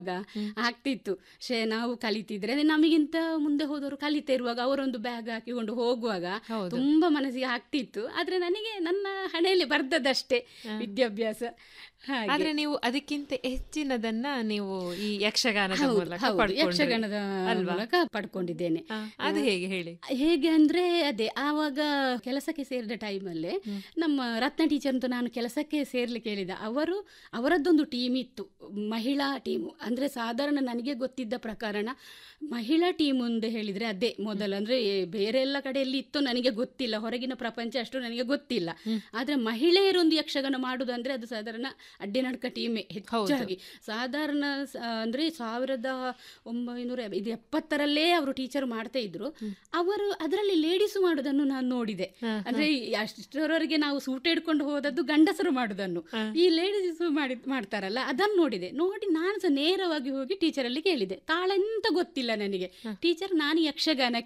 ಆಗ್ತಿತ್ತು ಶೇ ನಾವು ಕಲಿತಿದ್ರೆ ಅದೇ ನಮಗಿಂತ ಮುಂದೆ ಹೋದವರು ಕಲಿತಾ ಇರುವಾಗ ಅವರೊಂದು ಬ್ಯಾಗ್ ಹಾಕಿಕೊಂಡು ಹೋಗುವಾಗ ಹೌದು. ತುಂಬಾ ಮನಸ್ಸಿಗೆ ಆಗ್ತಿತ್ತು ಆದ್ರೆ ನನಗೆ ನನ್ನ ಹಣೆಯಲ್ಲಿ ಬರ್ದದಷ್ಟೇ ಹ. ವಿದ್ಯಾಭ್ಯಾಸ ಹಾಗೆ. ಆದ್ರೆ ನೀವು ಅದಕ್ಕಿಂತ ಹೆಚ್ಚಿನದನ್ನ ನೀವು ಈ ಯಕ್ಷಗಾನದ ಹೌದು, ಮೂಲಕ ಹೌದು, ಪಡ್ಕೊಂಡ್ರಿ. ಯಕ್ಷಗಾನದ ಅಲ್ವಾ? ಮೂಲಕ ಪಡ್ಕೊಂಡಿದ್ದೇನೆ ಹ, ಅದು ಹೇಗೆ ಹೇಳಿ ಹೇಗೆ ಅಂದ್ರೆ ಅದೇ ಆವಾಗ ಕೆಲಸಕ್ಕೆ ಸೇರಿದ ಟೈಮಲ್ಲಿ ನಮ್ಮ ರತ್ನ ಟೀಚರ್ ಅಂತ ನಾನು ಕೆಲಸಕ್ಕೆ ಸೇರ್ಲಿಕ್ಕೆ ಹೇಳಿದ ಅವರು ಅವರದ್ದೊಂದು ಟೀಮ್ ಇತ್ತು ಮಹಿಳಾ ಟೀಮು ಅಂದ್ರೆ ಸಾಧಾರಣ ನನಗೆ ಗೊತ್ತಿದ್ದ ಪ್ರಕಾರಣ ಮಹಿಳಾ ಟೀಮ್ ಒಂದು ಹೇಳಿದ್ರೆ ಅದೇ ಮೊದಲು ಅಂದ್ರೆ ಬೇರೆ ಎಲ್ಲ ಕಡೆಯಲ್ಲಿ ಇತ್ತು ನನಗೆ ಗೊತ್ತಿಲ್ಲ ಹೊರಗಿನ ಪ್ರಪಂಚ ಅಷ್ಟು ನನಗೆ ಗೊತ್ತಿಲ್ಲ ಆದ್ರೆ ಮಹಿಳೆಯರೊಂದು ಯಕ್ಷಗಾನ ಮಾಡುದು ಅಂದ್ರೆ ಅದು ಸಾಧಾರಣ ಅಡ್ಡಿನಡ್ಕ ಟೀಮೇ ಹೆಚ್ಚಾಗಿ ಸಾಧಾರಣ ಸ- ಅಂದ್ರೆ ಸಾವಿರದ ಒಂಬೈನೂರ ಇದು ಎಪ್ಪತ್ತರಲ್ಲೇ ಅವರು ಟೀಚರ್ ಮಾಡ್ತಾ ಇದ್ರು ಅವರು ಅದರಲ್ಲಿ ಲೇಡೀಸ್ ಮಾಡುದನ್ನು ನಾನು ನೋಡಿದೆ ಅಂದ್ರೆ ಈ ಅಷ್ಟರವರೆಗೆ ನಾವು ಸೂಟ್ ಹಿಡ್ಕೊಂಡು ಹೋದದ್ದು ಗಂಡಸರು ಮಾಡುದನ್ನು ಈ ಲೇಡೀಸ್ ಮಾಡಿ ಮಾಡ್ತಾರಲ್ಲ ಅದನ್ನು ನೋಡಿದೆ ನೋಡಿ ನಾನು ಸಹ ನೇರವಾಗಿ ಹೋಗಿ ಟೀಚರ್ ಅಲ್ಲಿ ಕೇಳಿದೆ ತಾಳ ಎಂತ ಗೊತ್ತಿಲ್ಲ ನನಗೆ ಟೀಚರ್ ನಾನು ಯಕ್ಷಗಾನ